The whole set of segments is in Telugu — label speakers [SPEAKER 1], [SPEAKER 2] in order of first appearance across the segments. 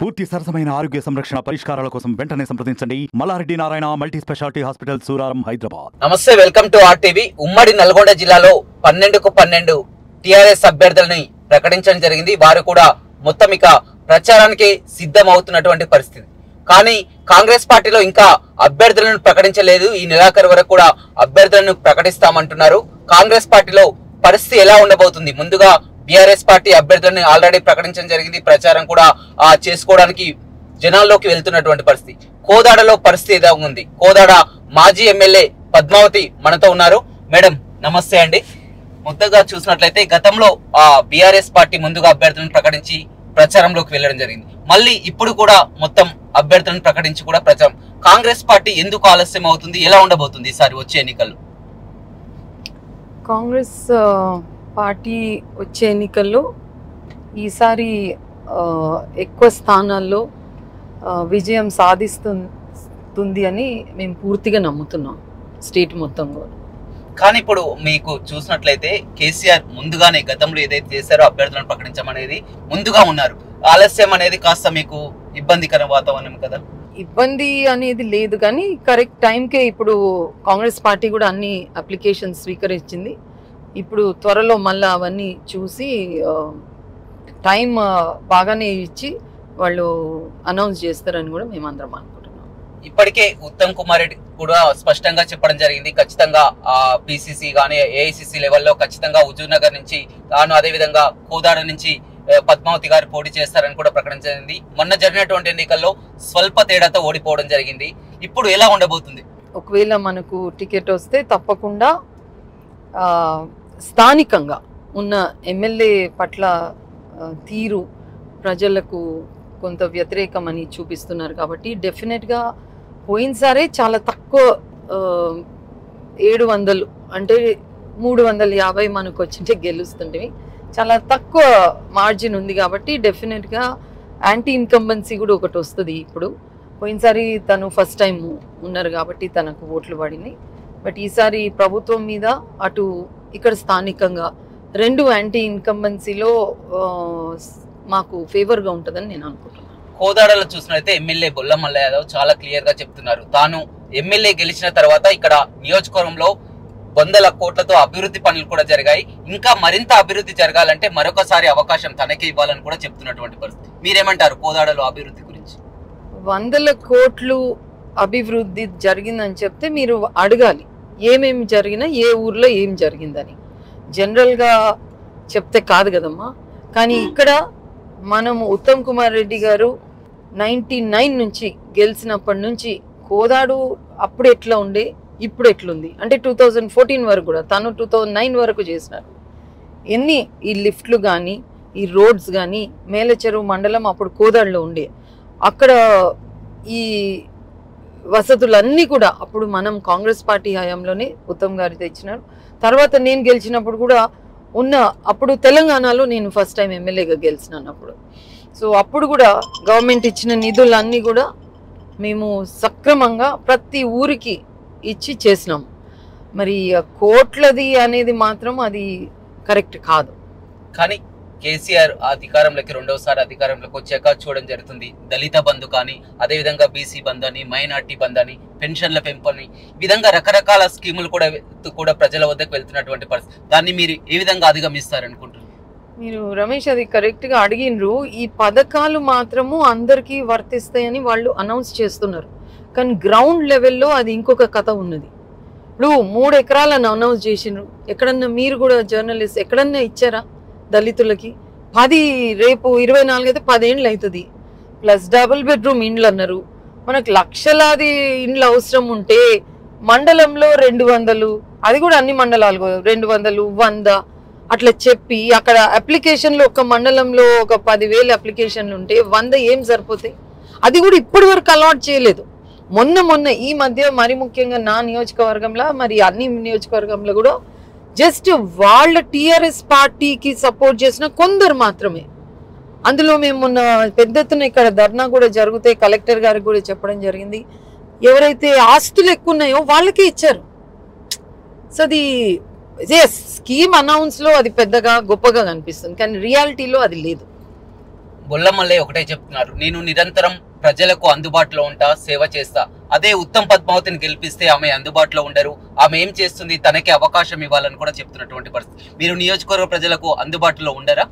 [SPEAKER 1] పూర్తి సరసమైన ఆరోగ్య సంరక్షణ పరిష్కారాల కోసం వెంటనే సంప్రదించండి Malla Reddy Narayana multi speciality hospital Suraram Hyderabad
[SPEAKER 2] నమస్తే వెల్కమ్ టు ఆర్టీవీ ఉమ్మడి నల్గొండ జిల్లాలో పన్నెండుకు పన్నెండు టిఆర్ఎస్ అభ్యర్థులని ప్రకటించడం జరిగింది వారు కూడా మొత్తం ఇక ప్రచారానికి సిద్ధం అవుతున్నటువంటి పరిస్థితి కానీ కాంగ్రెస్ పార్టీలో ఇంకా అభ్యర్థులను ప్రకటించలేదు ఈ నెలాఖరు వరకు కూడా అభ్యర్థులను ప్రకటిస్తామంటున్నారు కాంగ్రెస్ పార్టీలో పరిస్థితి ఎలా ఉండబోతుంది ముందుగా బీఆర్ఎస్ పార్టీ అభ్యర్థులను ఆల్రెడీ ప్రకటించడం జరిగింది ప్రచారం కూడా ఆ, చేసుకోవడానికి జనాల్లోకి వెళ్తున్నటువంటి పరిస్థితి కోదాడలో పరిస్థితి ఎలా ఉంది కోదాడ మాజీ ఎమ్మెల్యే పద్మావతి మనతో ఉన్నారు మేడం నమస్తే అండి ముద్దగా చూసినట్లయితే గతంలో ఆ బీఆర్ఎస్ పార్టీ ముందుగా అభ్యర్థులను ప్రకటించి ప్రచారంలోకి వెళ్ళడం జరిగింది మళ్ళీ ఇప్పుడు కూడా మొత్తం అభ్యర్థులను ప్రకటించి కూడా ప్రచారం కాంగ్రెస్ పార్టీ ఎందుకు ఆలస్యం అవుతుంది ఎలా ఉండబోతుంది ఈసారి వచ్చే ఎన్నికల్లో
[SPEAKER 3] కాంగ్రెస్ ఆ, పార్టీ వచ్చే ఎన్నికల్లో ఈసారి ఆ, ఎక్కువ స్థానాల్లో ఆ, విజయం సాధిస్తుంది అని మేము పూర్తిగా నమ్ముతున్నాం స్టేట్ మొత్తం కూడా
[SPEAKER 2] కానీ ఇప్పుడు మీకు చూసినట్లయితే కేసీఆర్ ముందుగానే గతంలో ఏదైతే చేశారో అభ్యర్థులను ప్రకటించమనేది ముందుగా ఉన్నారు ఆలస్యం అనేది కాస్త మీకు ఇబ్బందికర వాతావరణం కదా
[SPEAKER 3] ఇబ్బంది అనేది లేదు కానీ కరెక్ట్ టైంకే ఇప్పుడు కాంగ్రెస్ పార్టీ కూడా అన్ని అప్లికేషన్స్ స్వీకరించింది ఇప్పుడు త్వరలో మళ్ళీ అవన్నీ చూసి ఆ, టైం ఆ, బాగానే ఇచ్చి వాళ్ళు అనౌన్స్ చేస్తారని కూడా మేమందరం అనుకుంటున్నాం
[SPEAKER 2] ఇప్పటికే ఉత్తమ్ కుమార్ రెడ్డి కూడా స్పష్టంగా చెప్పడం జరిగింది ఖచ్చితంగా ఆ పిసిసి గానీ ఏఐసిసి లెవెల్లో ఖచ్చితంగా హుజూర్ నగర్ నుంచి తాను అదే విధంగా కోదాడ నుంచి ఆ, పద్మావతి గారు పోటీ చేస్తారని కూడా ప్రకటించింది మొన్న జరిగినటువంటి ఎన్నికల్లో స్వల్ప తేడాతో ఓడిపోవడం జరిగింది ఇప్పుడు ఎలా ఉండబోతుంది
[SPEAKER 3] ఒకవేళ మనకు టికెట్ వస్తే తప్పకుండా ఆ, స్థానికంగా ఉన్న ఎమ్మెల్యే పట్ల ఆ, తీరు ప్రజలకు కొంత వ్యతిరేకమని చూపిస్తున్నారు కాబట్టి డెఫినెట్గా పోయినసారే చాలా తక్కువ ఆ, ఏడు వందలు అంటే మూడు వందల యాభై మనకు వచ్చింటే గెలుస్తుంటే చాలా తక్కువ మార్జిన్ ఉంది కాబట్టి డెఫినెట్గా యాంటీ ఇన్కంబెన్సీ కూడా ఒకటి వస్తుంది ఇప్పుడు పోయినసారి తను ఫస్ట్ టైం ఉన్నారు కాబట్టి తనకు ఓట్లు పడినాయి బట్ ఈసారి ప్రభుత్వం మీద అటు ఇక్కడ స్థానికంగా రెండు యాంటీ ఇన్కంబెన్సీలో మాకు ఫేవర్గా ఉంటుందని నేను అనుకుంటున్నాను
[SPEAKER 2] కోదాడలో చూసినట్లయితే ఎమ్మెల్యే బొల్ల మల్ల యాదవ్ చాలా క్లియర్ గా చెప్తున్నారు తాను ఎమ్మెల్యే గెలిచిన తర్వాత ఇక్కడ నియోజకవర్గంలో వందల కోట్లతో అభివృద్ధి పనులు కూడా జరిగాయి ఇంకా మరింత అభివృద్ధి జరగాలంటే మరొకసారి అవకాశం తనకే ఇవ్వాలని కూడా చెప్తున్నటువంటి పరిస్థితి మీరేమంటారు కోదాడలో అభివృద్ధి గురించి
[SPEAKER 3] వందల కోట్లు అభివృద్ధి జరిగిందని చెప్తే మీరు అడగాలి ఏమేమి జరిగినా ఏ ఊర్లో ఏం జరిగిందని జనరల్గా చెప్తే కాదు కదమ్మా కానీ ఇక్కడ మనము ఉత్తమ్ కుమార్ రెడ్డి గారు నైంటీ నైన్ నుంచి గెలిచినప్పటి నుంచి కోదాడు అప్పుడు ఎట్లా ఉండే ఇప్పుడు ఎట్లుంది అంటే టూ థౌజండ్ ఫోర్టీన్ వరకు కూడా తను టూ థౌజండ్ నైన్ వరకు చేసినారు ఎన్ని ఈ లిఫ్ట్లు కానీ ఈ రోడ్స్ కానీ మేలచెరువు మండలం అప్పుడు కోదాడులో ఉండే అక్కడ ఈ వసతులన్నీ కూడా అప్పుడు మనం కాంగ్రెస్ పార్టీ హయాంలోనే ఉత్తమ్ గారు తెచ్చినారు తర్వాత నేను గెలిచినప్పుడు కూడా ఉన్న అప్పుడు తెలంగాణలో నేను ఫస్ట్ టైం ఎమ్మెల్యేగా గెలిచినాను అప్పుడు సో అప్పుడు కూడా గవర్నమెంట్ ఇచ్చిన నిధులన్నీ కూడా మేము సక్రమంగా ప్రతి ఊరికి ఇచ్చి చేసినాం మరి ఆ కోట్లది అనేది మాత్రం అది కరెక్ట్ కాదు
[SPEAKER 2] కానీ కేసీఆర్ అధికారంలోకి రెండవసారి అధికారంలోకి వచ్చాక చూడడం జరుగుతుంది దళిత బంధు కానీ అదే విధంగా బీసీ బంధు అని మైనార్టీ బంధు అని పెన్షన్ల పెంపని ఈ విధంగా రకరకాల స్కీములు కూడా కూడా ప్రజల వద్దకు వెళ్తున్నటువంటి పరిస్థితి దాన్ని మీరు ఏ విధంగా అధిగమిస్తారనుకుంటున్నారు
[SPEAKER 3] మీరు రమేష్ అది కరెక్ట్గా అడిగినరు ఈ పథకాలు మాత్రము అందరికీ వర్తిస్తాయని వాళ్ళు అనౌన్స్ చేస్తున్నారు కానీ గ్రౌండ్ లెవెల్లో అది ఇంకొక కథ ఉన్నది ఇప్పుడు మూడు ఎకరాలను అనౌన్స్ చేసిండ్రు ఎక్కడన్నా మీరు కూడా జర్నలిస్ట్ ఎక్కడన్నా ఇచ్చారా దళితులకి పది రేపు ఇరవై నాలుగు అయితే పదేండ్లు అవుతుంది ప్లస్ డబుల్ బెడ్రూమ్ ఇండ్లు అన్నారు మనకు లక్షలాది ఇండ్లు అవసరం ఉంటే మండలంలో రెండు వందలు అది కూడా అన్ని మండలాలు కాదు, రెండు వందలు వంద అట్లా చెప్పి అక్కడ అప్లికేషన్లు ఒక మండలంలో ఒక పదివేలు అప్లికేషన్లు ఉంటే వంద ఏం సరిపోతాయి అది కూడా ఇప్పటి వరకు అలాట్ చేయలేదు మొన్న మొన్న ఈ మధ్య మరి ముఖ్యంగా నా నియోజకవర్గంలో మరి అన్ని నియోజకవర్గంలో కూడా జస్ట్ వాళ్ళ టిఆర్ఎస్ పార్టీకి సపోర్ట్ చేసిన కొందరు మాత్రమే అందులో మేము మొన్న పెద్ద ఎత్తున ఇక్కడ ధర్నా కూడా జరిగితే కలెక్టర్ గారికి కూడా చెప్పడం జరిగింది ఎవరైతే ఆస్తులు ఎక్కువ ఉన్నాయో వాళ్ళకే ఇచ్చారు సో అది స్కీమ్ అనౌన్స్ లో అది పెద్దగా గొప్పగా కనిపిస్తుంది కానీ రియాలిటీలో అది లేదు
[SPEAKER 2] బొల్లమల్లే ఒకటే చెప్తున్నారు నేను నిరంతరం ప్రజలకు అందుబాటులో ఉంటా సేవ చేస్తా అదే ఉత్తమ్ పద్మావతిని గెలిపిస్తే ఆమె అందుబాటులో ఉండరు ఆమె ఏం చేస్తుంది తనకి అవకాశం ఇవ్వాలని కూడా చెప్తున్నటువంటి పరిస్థితి మీరు నియోజకవర్గ ప్రజలకు అందుబాటులో ఉండరా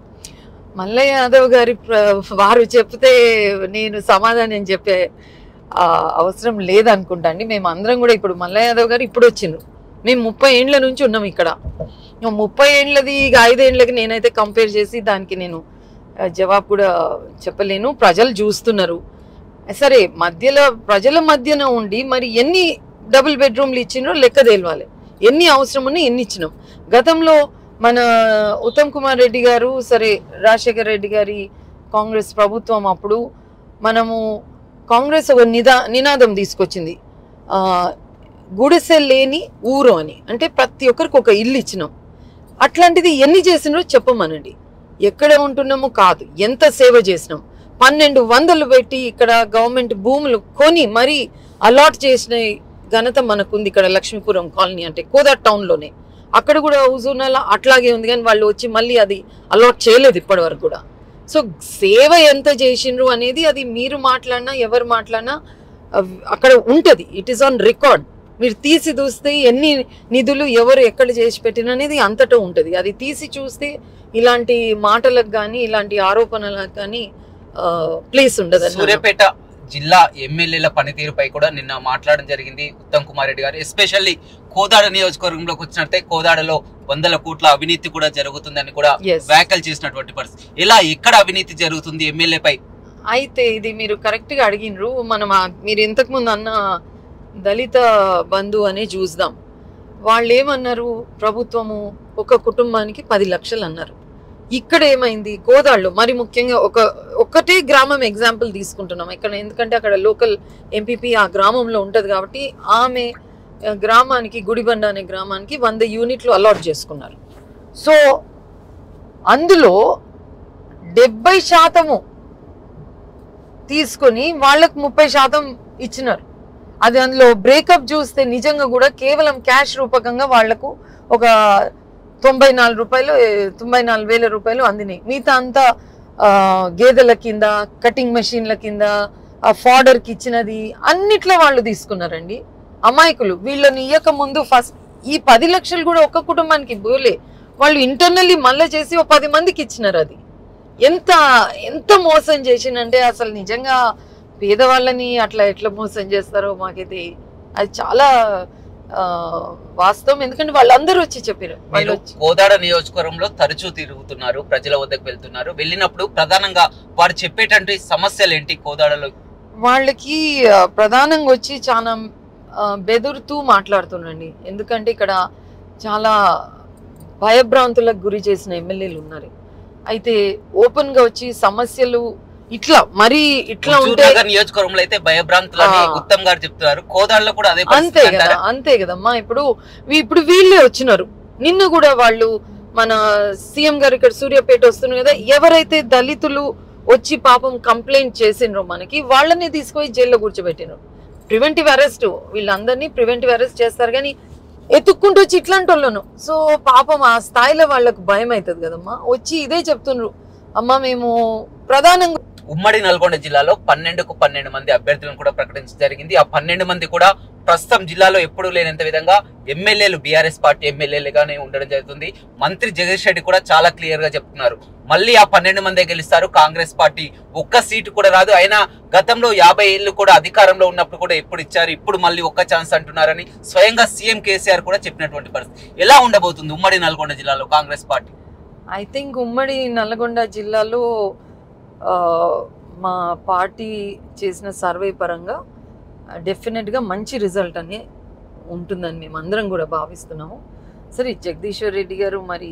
[SPEAKER 3] మల్లయ్య యాదవ్ గారి ప్ర- వారు చెప్తే నేను సమాధానం చెప్పే ఆ, అవసరం లేదనుకుంటా అండి మేము అందరం కూడా ఇప్పుడు మల్లయ్య యాదవ్ గారు ఇప్పుడు వచ్చిండ్రు మేము ముప్పై ఏండ్ల నుంచి ఉన్నాం ఇక్కడ ఇక ముప్పై ఏండ్లది ఇక ఐదేండ్లకి నేనైతే కంపేర్ చేసి దానికి నేను ఆ, జవాబు కూడా చెప్పలేను ప్రజలు చూస్తున్నారు సరే మధ్యలో ప్రజల మధ్యన ఉండి మరి ఎన్ని డబుల్ బెడ్రూమ్లు ఇచ్చినో లెక్క తేలవాలి ఎన్ని అవసరం ఉన్నాయి ఎన్ని ఇచ్చినాం గతంలో మన ఉత్తమ్ కుమార్ రెడ్డి గారు సరే రాజశేఖర్ రెడ్డి గారి కాంగ్రెస్ ప్రభుత్వం అప్పుడు మనము కాంగ్రెస్ ఒక నిదా నినాదం తీసుకొచ్చింది ఆ, గుడిసె లేని ఊరు అని అంటే ప్రతి ఒక్కరికి ఒక ఇల్లు ఇచ్చినాం అట్లాంటిది ఎన్ని చేసినారో చెప్పమనండి ఎక్కడ ఉంటున్నామో కాదు ఎంత సేవ చేసినాం పన్నెండు వందలు పెట్టి ఇక్కడ గవర్నమెంట్ భూములు కొని మరీ అలాట్ చేసిన ఘనత మనకుంది ఇక్కడ లక్ష్మీపురం కాలనీ అంటే కోదాట్ టౌన్లోనే అక్కడ కూడా హుజూర్నలా అట్లాగే ఉంది కానీ వాళ్ళు వచ్చి మళ్ళీ అది అలాట్ చేయలేదు ఇప్పటి వరకు కూడా సో సేవ ఎంత చేసిండ్రు అనేది అది మీరు మాట్లాడినా ఎవరు మాట్లాడినా అవ్- అక్కడ ఉంటుంది ఇట్ ఈస్ ఆన్ రికార్డ్ మీరు తీసి చూస్తే ఎన్ని నిధులు ఎవరు ఎక్కడ చేసి పెట్టిన అనేది అంతటా ఉంటుంది అది తీసి చూస్తే ఇలాంటి మాటలకు కానీ ఇలాంటి ఆరోపణలకు కానీ ప్లేస్ ఉండదు అన్నమాట.
[SPEAKER 2] సూర్యాపేట జిల్లా ఎమ్మెల్యేల పనితీరుపై కూడా నిన్న మాట్లాడడం జరిగింది ఉత్తమ్ కుమార్ రెడ్డి గారు ఎస్పెషల్లీ కోదాడ నియోజకవర్గంలోకి వచ్చినట్టే కోదాడలో వందల కోట్ల అవినీతి కూడా జరుగుతుందని కూడా
[SPEAKER 3] Yes.
[SPEAKER 2] వ్యాఖ్యలు చేసినటువంటి పరిస్థితి ఇలా ఎక్కడ అవినీతి జరుగుతుంది ఎమ్మెల్యేపై
[SPEAKER 3] అయితే ఇది మీరు కరెక్ట్ గా అడిగినరు మనం ఆ- మీరు ఇంతకు ముందు అన్న దళిత బంధు అని చూద్దాం వాళ్ళు ఏమన్నారు ప్రభుత్వము ఒక కుటుంబానికి పది లక్షలు అన్నారు ఇక్కడ ఏమైంది గోదాళ్ళు మరి ముఖ్యంగా ఒక ఒకటే గ్రామం ఎగ్జాంపుల్ తీసుకుంటున్నాం ఇక్కడ ఎందుకంటే అక్కడ లోకల్ ఎంపీపీ ఆ గ్రామంలో ఉంటది కాబట్టి ఆమె ఆ, గ్రామానికి గుడిబండ అనే గ్రామానికి వంద యూనిట్లు అలాట్ చేసుకున్నారు సో అందులో డెబ్బై శాతము తీసుకొని వాళ్ళకు ముప్పై శాతం ఇచ్చినారు అది అందులో బ్రేకప్ చూస్తే నిజంగా కూడా కేవలం క్యాష్ రూపకంగా వాళ్లకు ఒక తొంభై నాలుగు రూపాయలు ఏ, తొంభై నాలుగు వేల రూపాయలు అందినాయి మిగతా అంతా ఆ, గేదెల కింద కటింగ్ మెషిన్ల కింద ఆ ఫాడర్కి ఇచ్చినది అన్నిట్లో వాళ్ళు తీసుకున్నారండి అమాయకులు వీళ్ళని ఇయ్యక ముందు ఫస్ట్ ఈ పది లక్షలు కూడా ఒక్క కుటుంబానికి పోలే వాళ్ళు ఇంటర్నల్లీ మళ్ళీ చేసి ఒక పది మందికి ఇచ్చినారు అది ఎంత ఎంత మోసం చేసిందంటే అసలు నిజంగా పేదవాళ్ళని అట్లా ఎట్లా మోసం చేస్తారో మాకైతే అది చాలా ఆ, వాస్తవం ఎందుకంటే వాళ్ళందరూ వచ్చి చెప్పారు వాళ్ళు
[SPEAKER 2] మీరు
[SPEAKER 3] వచ్చి
[SPEAKER 2] కోదాడ నియోజకవర్గంలో తరచూ తిరుగుతున్నారు ప్రజల వద్దకు వెళ్తున్నారు వెళ్ళినప్పుడు ప్రధానంగా వారు చెప్పేటువంటి సమస్యలు ఏంటి కోదాడలో
[SPEAKER 3] వాళ్ళకి ఆ, ప్రధానంగా వచ్చి చాలా ఆ, బెదురుతూ మాట్లాడుతుండండి ఎందుకంటే ఇక్కడ చాలా భయభ్రాంతులకు గురి చేసిన ఎమ్మెల్యేలు ఉన్నారు అయితే ఓపెన్ గా వచ్చి సమస్యలు ఇట్లా మరి ఇట్లా ఉంటే
[SPEAKER 2] హుజూర్నగర్ నియోజకవర్గంలో అయితే భయభ్రాంతులని
[SPEAKER 3] ఆ.
[SPEAKER 2] ఉత్తమ్ గారు చెప్తున్నారు కోదాడలో కూడా అదే
[SPEAKER 3] అంతే
[SPEAKER 2] పరిస్థితి
[SPEAKER 3] కదా
[SPEAKER 2] అంటారా
[SPEAKER 3] అంతే కదమ్మా ఇప్పుడు వీ- ఇప్పుడు వీళ్ళే వచ్చినారు నిన్న కూడా వాళ్ళు మన సీఎం గారు ఇక్కడ సూర్యాపేట వస్తున్నారు కదా ఎవరైతే దళితులు వచ్చి పాపం కంప్లైంట్ చేసిండ్రో మనకి వాళ్ళని తీసుకొని జైల్లో కూర్చోబెట్టినారు ప్రివెంటివ్ అరెస్ట్ వీళ్ళందరినీ ప్రివెంటివ్ అరెస్ట్ చేస్తారు కానీ ఎత్తుక్కుంటూ వచ్చి ఇట్లాంటి వాళ్ళను సో పాపం ఆ స్థాయిలో వాళ్ళకు భయం అవుతుంది కదమ్మా వచ్చి ఇదే చెప్తుండ్రు అమ్మా మేము ప్రధానంగా
[SPEAKER 2] ఉమ్మడి నల్గొండ జిల్లాలో పన్నెండుకు పన్నెండు మంది అభ్యర్థులను కూడా ప్రకటించడం జరిగింది ఆ పన్నెండు మంది కూడా ప్రస్తుతం జిల్లాలో ఎప్పుడూ లేనంత విధంగా ఎమ్మెల్యేలు బీఆర్ఎస్ పార్టీ ఎమ్మెల్యేలుగానే ఉండడం జరుగుతుంది మంత్రి జగదీష్ రెడ్డి కూడా చాలా క్లియర్ గా చెప్తున్నారు మళ్ళీ ఆ పన్నెండు మందే గెలుస్తారు కాంగ్రెస్ పార్టీ ఒక్క సీటు కూడా రాదు అయినా గతంలో యాభై ఏళ్ళు కూడా అధికారంలో ఉన్నప్పుడు కూడా ఎప్పుడు ఇచ్చారు ఇప్పుడు మళ్ళీ ఒక్క ఛాన్స్ అంటున్నారని స్వయంగా సీఎం కేసీఆర్ కూడా చెప్పినటువంటి పరిస్థితి ఎలా ఉండబోతుంది ఉమ్మడి నల్గొండ జిల్లాలో కాంగ్రెస్ పార్టీ
[SPEAKER 3] ఐ థింక్ ఉమ్మడి నల్గొండ జిల్లాలో ఆ, మా పార్టీ చేసిన సర్వే పరంగా డెఫినెట్గా మంచి రిజల్ట్ అని ఉంటుందని మేము అందరం కూడా భావిస్తున్నాము సరే జగదీశ్వర్ రెడ్డి గారు మరి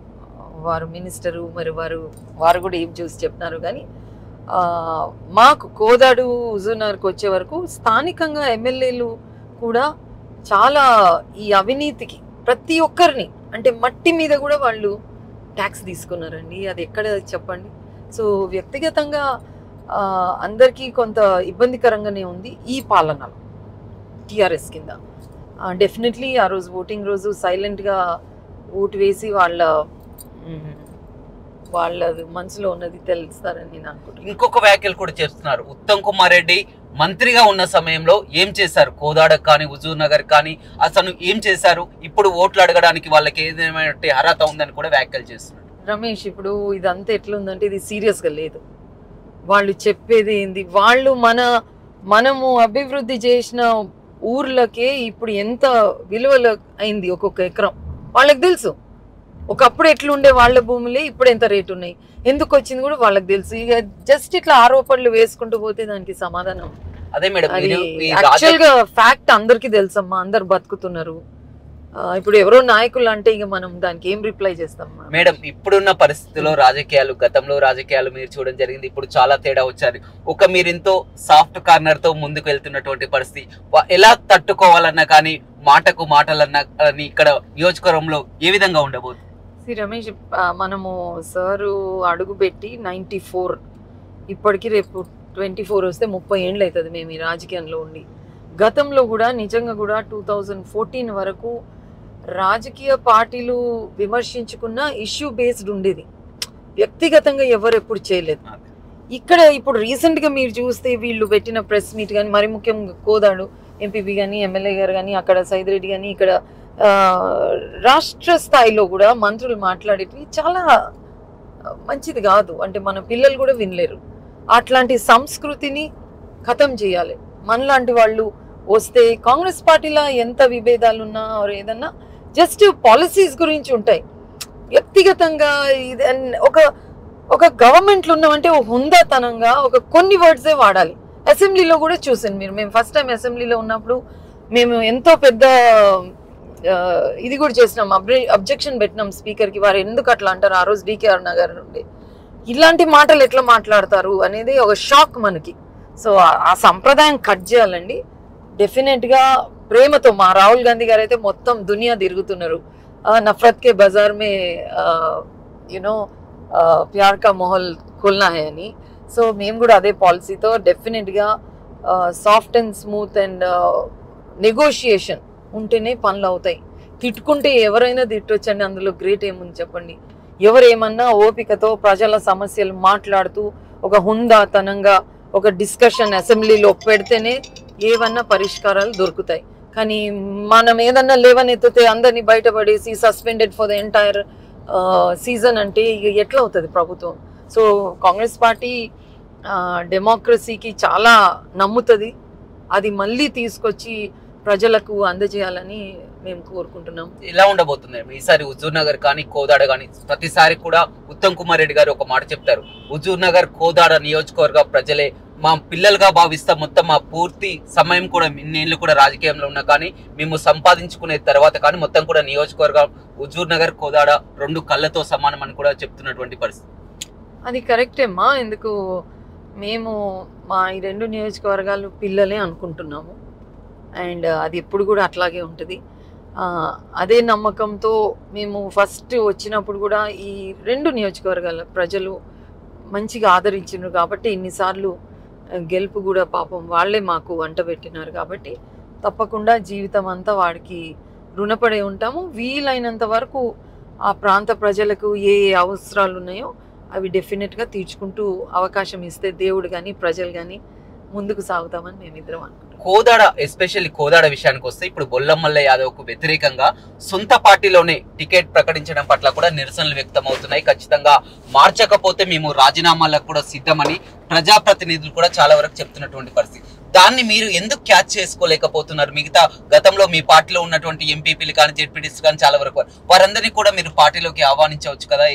[SPEAKER 3] వారు మినిస్టరు మరి వారు వారు కూడా ఏం చూసి చెప్తున్నారు కానీ ఆ, మాకు కోదాడు హుజూర్నగర్కి వచ్చే వరకు స్థానికంగా ఎమ్మెల్యేలు కూడా చాలా ఈ అవినీతికి ప్రతి ఒక్కరిని అంటే మట్టి మీద కూడా వాళ్ళు ట్యాక్స్ తీసుకున్నారండి అది ఎక్కడ చెప్పండి సో వ్యక్తిగతంగా ఆ, అందరికీ కొంత ఇబ్బందికరంగానే ఉంది ఈ పాలనలో టిఆర్ఎస్ కింద డెఫినెట్లీ ఆ రోజు ఓటింగ్ రోజు సైలెంట్గా ఓటు వేసి వాళ్ళ మ్, వాళ్ళ మనసులో ఉన్నది తెలుస్తారని నేను అనుకుంటున్నాను
[SPEAKER 2] ఇంకొక వ్యాఖ్యలు కూడా చేస్తున్నారు ఉత్తమ్ కుమార్ రెడ్డి మంత్రిగా ఉన్న సమయంలో ఏం చేశారు కోదాడకు కానీ హుజూర్ నగర్ కానీ అసలు ఏం చేశారు ఇప్పుడు ఓట్లు అడగడానికి వాళ్ళకి ఏదైనా అర్హత ఉందని కూడా వ్యాఖ్యలు చేస్తున్నారు
[SPEAKER 3] రమేష్ ఇప్పుడు ఇదంతా ఎట్లుందంటే ఇది serious గా లేదు వాళ్ళు చెప్పేది ఏంది వాళ్ళు మన మనము అభివృద్ధి చేసిన ఊర్లకే ఇప్పుడు ఎంత విలువలు అయింది ఒక్కొక్క ఎకరం వాళ్ళకి తెలుసు ఒకప్పుడు ఎట్లుండే వాళ్ళ భూములే ఇప్పుడు ఎంత రేటు ఉన్నాయి ఎందుకు వచ్చింది కూడా వాళ్ళకి తెలుసు ఇక జస్ట్ ఇట్లా ఆరోపణలు వేసుకుంటూ పోతే దానికి సమాధానం
[SPEAKER 2] అదే మేడం
[SPEAKER 3] అది
[SPEAKER 2] మీరు ఈ
[SPEAKER 3] యాక్చువల్
[SPEAKER 2] రాజ-
[SPEAKER 3] గా ఫ్యాక్ట్ అందరికి తెలుసమ్మా అందరు బతుకుతున్నారు ఆ, ఇప్పుడు ఎవరో నాయకులు అంటే ఇక మనం దానికి ఏం రిప్లై చేస్తాం
[SPEAKER 2] మేడం ఇప్పుడున్న పరిస్థితుల్లో రాజకీయాలు గతంలో రాజకీయాలు మీరు చూడడం జరిగింది ఇప్పుడు చాలా తేడా వచ్చారు ఒక మీరు ఎంతో సాఫ్ట్ కార్నర్ తో ముందుకు వెళ్తున్నటువంటి పరిస్థితి వా- ఎలా తట్టుకోవాలన్నా కానీ మాటకు మాటలన్నా కానీ ఇక్కడ నియోజకవర్గంలో ఏ విధంగా ఉండబోతుంది
[SPEAKER 3] శ్రీ రమేష్ ఆ, మనము సారు అడుగు పెట్టి నైంటీ ఫోర్ ఇప్పటికి రేపు ట్వంటీ ఫోర్ వస్తే ముప్పై ఏండ్లు అవుతుంది మేము ఈ రాజకీయంలో ఉండి గతంలో కూడా నిజంగా కూడా టూ థౌజండ్ ఫోర్టీన్ వరకు రాజకీయ పార్టీలు విమర్శించుకున్న ఇష్యూ బేస్డ్ ఉండేది వ్యక్తిగతంగా ఎవరు ఎప్పుడు చేయలేదు ఇక్కడ ఇప్పుడు రీసెంట్ గా మీరు చూస్తే వీళ్ళు పెట్టిన ప్రెస్ మీట్ కానీ మరి ముఖ్యంగా కోదాడు ఎంపీపీ కానీ ఎమ్మెల్యే గారు కానీ అక్కడ సైదిరెడ్డి కానీ ఇక్కడ ఆ, రాష్ట్ర స్థాయిలో కూడా మంత్రులు మాట్లాడేటివి చాలా మంచిది కాదు అంటే మన పిల్లలు కూడా వినలేరు అట్లాంటి సంస్కృతిని ఖతం చేయాలి మనలాంటి వాళ్ళు వస్తే కాంగ్రెస్ పార్టీలో ఎంత విభేదాలు ఉన్నా or ఏదన్నా జస్ట్ పాలసీస్ గురించి ఉంటాయి వ్యక్తిగతంగా ఇది అన్- ఒక ఒక గవర్నమెంట్లో ఉన్నామంటే ఒక హుందాతనంగా ఒక కొన్ని వర్డ్సే వాడాలి అసెంబ్లీలో కూడా చూసాను మీరు మేము ఫస్ట్ టైం అసెంబ్లీలో ఉన్నప్పుడు మేము ఎంతో పెద్ద ఆ, ఇది కూడా చేసినాం అబ్జెక్షన్ పెట్టినాం స్పీకర్కి వారు ఎందుకు అట్లా అంటారు ఆ రోజు డికేఆర్ నగర్ నుండి ఇలాంటి మాటలు ఎట్లా మాట్లాడతారు అనేది ఒక షాక్ మనకి సో ఆ- ఆ సంప్రదాయం కట్ చేయాలండి డెఫినెట్గా ప్రేమతో మా రాహుల్ గాంధీ గారు అయితే మొత్తం దునియా తిరుగుతున్నారు ఆ, నఫరత్ కే బజార్ మే యునో ప్యార్ కా మొహల్ ఖుల్నా హై అని సో మేము కూడా అదే పాలసీతో డెఫినెట్గా soft and smooth and negotiation ఉంటేనే పనులు అవుతాయి తిట్టుకుంటే ఎవరైనా తిట్టొచ్చండి అందులో గ్రేట్ ఏముంది చెప్పండి ఎవరు ఏమన్నా ఓపికతో ప్రజల సమస్యలు మాట్లాడుతూ ఒక హుందాతనంగా ఒక డిస్కషన్ అసెంబ్లీలో పెడితేనే ఏవన్నా పరిష్కారాలు దొరుకుతాయి కానీ మనం ఏదన్నా లేవనెత్తితే అందరినీ బయటపడేసి suspended for the entire season అంటే ఇక ఎట్లా అవుతుంది ప్రభుత్వం సో కాంగ్రెస్ పార్టీ డెమోక్రసీకి చాలా నమ్ముతుంది అది మళ్ళీ తీసుకొచ్చి ప్రజలకు అందజేయాలని మేము కోరుకుంటున్నాం
[SPEAKER 2] ఎలా ఉండబోతుంది ఈసారి హుజూర్ నగర్ కానీ కోదాడ కానీ ప్రతిసారి కూడా ఉత్తమ్ కుమార్ రెడ్డి గారు ఒక మాట చెప్తారు హుజూర్ నగర్ కోదాడ నియోజకవర్గ ప్రజలే మా పిల్లలుగా భావిస్తాం మొత్తం మా పూర్తి సమయం కూడా నేను కూడా రాజకీయంలో ఉన్నా కానీ మేము సంపాదించుకునే తర్వాత కానీ మొత్తం కూడా నియోజకవర్గం హుజూర్ నగర్ కోదాడ రెండు కళ్ళతో సమానం అని కూడా చెప్తున్నటువంటి పరిస్థితి
[SPEAKER 3] అది కరెక్టేమ్మా ఎందుకు మేము మా ఈ రెండు నియోజకవర్గాలు పిల్లలే అనుకుంటున్నాము అండ్ అది ఎప్పుడు కూడా అట్లాగే ఉంటుంది ఆ, అదే నమ్మకంతో మేము ఫస్ట్ వచ్చినప్పుడు కూడా ఈ రెండు నియోజకవర్గాల ప్రజలు మంచిగా ఆదరించినారు కాబట్టి ఇన్నిసార్లు ఆ, గెలుపు కూడా పాపం వాళ్ళే మాకు వంట పెట్టినారు కాబట్టి తప్పకుండా జీవితం అంతా వాడికి రుణపడే ఉంటాము వీలైనంత వరకు ఆ ప్రాంత ప్రజలకు ఏ ఏ అవసరాలు ఉన్నాయో అవి డెఫినెట్గా తీర్చుకుంటూ అవకాశం ఇస్తే దేవుడు కానీ ప్రజలు కానీ ముందుకు సాగుతామని మేమిద్దరం అనుకుంటున్నాం
[SPEAKER 2] కోదాడ ఎస్పెషల్లీ కోదాడ విషయానికి వస్తే ఇప్పుడు బొల్లమల్ల యాదవ్ కు వ్యతిరేకంగా సొంత పార్టీలోనే టికెట్ ప్రకటించడం పట్ల కూడా నిరసనలు వ్యక్తం అవుతున్నాయి ఖచ్చితంగా మార్చకపోతే మేము రాజీనామాలకు కూడా సిద్ధమని ప్రజాప్రతినిధులు కూడా చాలా వరకు చెప్తున్నటువంటి పరిస్థితి దాన్ని మీరు ఎందుకు క్యాచ్ చేసుకోలేకపోతున్నారు మిగతా గతంలో మీ పార్టీలో ఉన్నటువంటి ఎంపీపీలు కానీ జెడ్పీటీస్ కానీ చాలా వరకు వారందరినీ కూడా మీరు పార్టీలోకి ఆహ్వానించవచ్చు కదా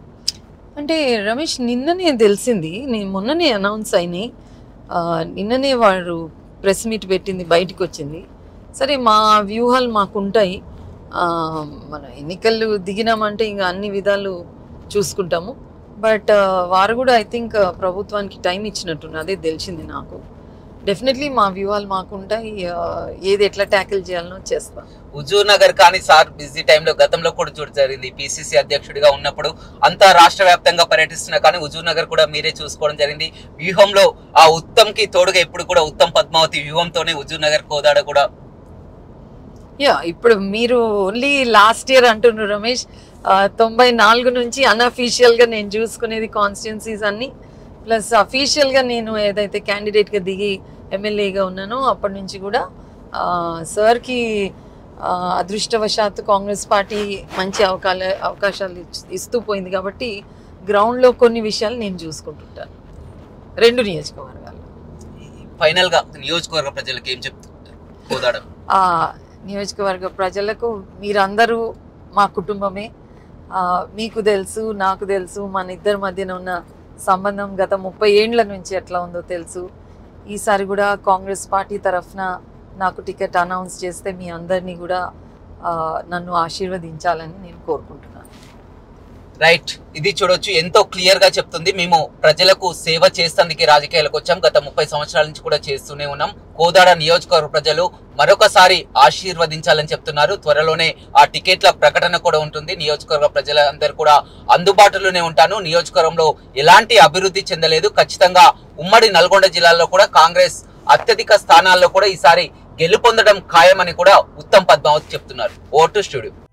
[SPEAKER 3] అంటే రమేష్ నిన్ననే తెలిసింది నేను మొన్ననే అనౌన్స్ అయినాయి ఆ, నిన్ననే వాడు ప్రెస్ మీట్ పెట్టింది బయటికి వచ్చింది సరే మా వ్యూహాలు మాకు ఉంటాయి ఆ, మన ఎన్నికలు దిగినామంటే ఇంకా అన్ని విధాలు చూసుకుంటాము బట్ వారు కూడా ఐ థింక్ ప్రభుత్వానికి టైం ఇచ్చినట్టున్నారు అదే తెలిసింది నాకు డెఫినెట్లీ మా వ్యూహాలు మాకు ఉంటాయి ఆ, ఏది ఎట్లా ట్యాకిల్ చేయాలనో చేస్తాం
[SPEAKER 2] హుజూర్ నగర్ కానీ సార్ బిజీ టైంలో గతంలో కూడా చూడ జరిగింది పిసిసి అధ్యక్షుడిగా ఉన్నప్పుడు అంతా రాష్ట్ర వ్యాప్తంగా పర్యటిస్తున్నా కానీ హుజూర్ నగర్ కూడా మీరే చూసుకోవడం జరిగింది వ్యూహంలో ఆ ఉత్తమ్ కి తోడుగా ఎప్పుడు కూడా ఉత్తమ్ పద్మావతి వ్యూహంతోనే హుజూర్ నగర్ కోదాడ కూడా
[SPEAKER 3] యా ఇప్పుడు మీరు ఓన్లీ లాస్ట్ ఇయర్ అంటున్నారు రమేష్ ఆ, తొంభై నాలుగు నుంచి unofficial గా నేను చూసుకునేది కాన్స్టిట్యున్సీస్ అన్ని ప్లస్ గా నేను ఏదైతే candidate గా దిగి ఎమ్మెల్యేగా ఉన్నానో అప్పటి నుంచి కూడా ఆ, సార్కి ఆ, అదృష్టవశాత్తు కాంగ్రెస్ పార్టీ మంచి అవకాశ అవకాశాలు ఇచ్- ఇస్తూ పోయింది కాబట్టి గ్రౌండ్లో కొన్ని విషయాలు నేను చూసుకుంటుంటాను రెండు నియోజకవర్గాలు
[SPEAKER 2] ఫైనల్ గా నియోజకవర్గ ప్రజలకు ఏం చెప్తుంటారు కోదాడ
[SPEAKER 3] ఆ నియోజకవర్గ ప్రజలకు మీరందరూ మా కుటుంబమే ఆ, మీకు తెలుసు నాకు తెలుసు మన ఇద్దరి మధ్యన ఉన్న సంబంధం గత ముప్పై ఏండ్ల నుంచి ఎట్లా ఉందో తెలుసు ఈసారి కూడా కాంగ్రెస్ పార్టీ తరఫున నాకు టికెట్ అనౌన్స్ చేస్తే మీ అందరినీ కూడా ఆ, నన్ను ఆశీర్వదించాలని నేను కోరుకుంటున్నాను
[SPEAKER 2] రైట్ ఇది చూడొచ్చు ఎంతో క్లియర్ గా చెప్తుంది మేము ప్రజలకు సేవ చేస్తానికి రాజకీయాలకు వచ్చాం గత ముప్పై సంవత్సరాల నుంచి కూడా చేస్తూనే ఉన్నాం కోదాడ నియోజకవర్గ ప్రజలు మరొకసారి ఆశీర్వదించాలని చెప్తున్నారు త్వరలోనే ఆ టికెట్ల ప్రకటన కూడా ఉంటుంది నియోజకవర్గ ప్రజలందరూ కూడా అందుబాటులోనే ఉంటాను నియోజకవర్గంలో ఎలాంటి అభివృద్ధి చెందలేదు ఖచ్చితంగా ఉమ్మడి నల్గొండ జిల్లాలో కూడా కాంగ్రెస్ అత్యధిక స్థానాల్లో కూడా ఈసారి గెలుపొందడం ఖాయమని కూడా ఉత్తమ్ పద్మావతి చెప్తున్నారు ఓటు స్టూడియో